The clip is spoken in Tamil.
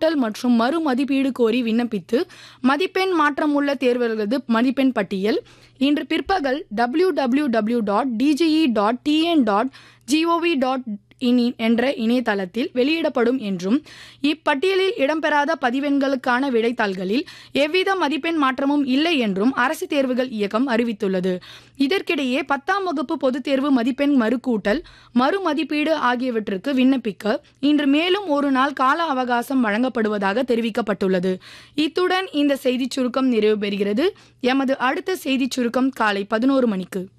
கூட்டல் மற்றும் மறு மதிப்பீடு கோரி விண்ணப்பித்து மதிப்பெண் மாற்றமுள்ள தேர்வர்களது மதிப்பெண் பட்டியல் இன்று பிற்பகல் W W W dot DGE dot TN dot GOV dot இனி என்ற இணையதளத்தில் வெளியிடப்படும் என்றும் இப்பட்டியலில் இடம்பெறாத பதிவெண்களுக்கான விடைத்தாள்களில் எவ்வித மதிப்பெண் மாற்றமும் இல்லை என்றும் அரசு தேர்வுகள் இயக்கம் அறிவித்துள்ளது இதற்கிடையே பத்தாம் வகுப்பு பொதுத் தேர்வு மதிப்பெண் மறுகூட்டல் மறு மதிப்பீடு ஆகியவற்றுக்கு விண்ணப்பிக்க இன்று மேலும் ஒரு நாள் கால அவகாசம் வழங்கப்படுவதாக தெரிவிக்கப்பட்டுள்ளது இத்துடன் இந்த செய்திச் சுருக்கம் நிறைவு பெறுகிறது எமது அடுத்த செய்திச் சுருக்கம் காலை பதினோரு மணிக்கு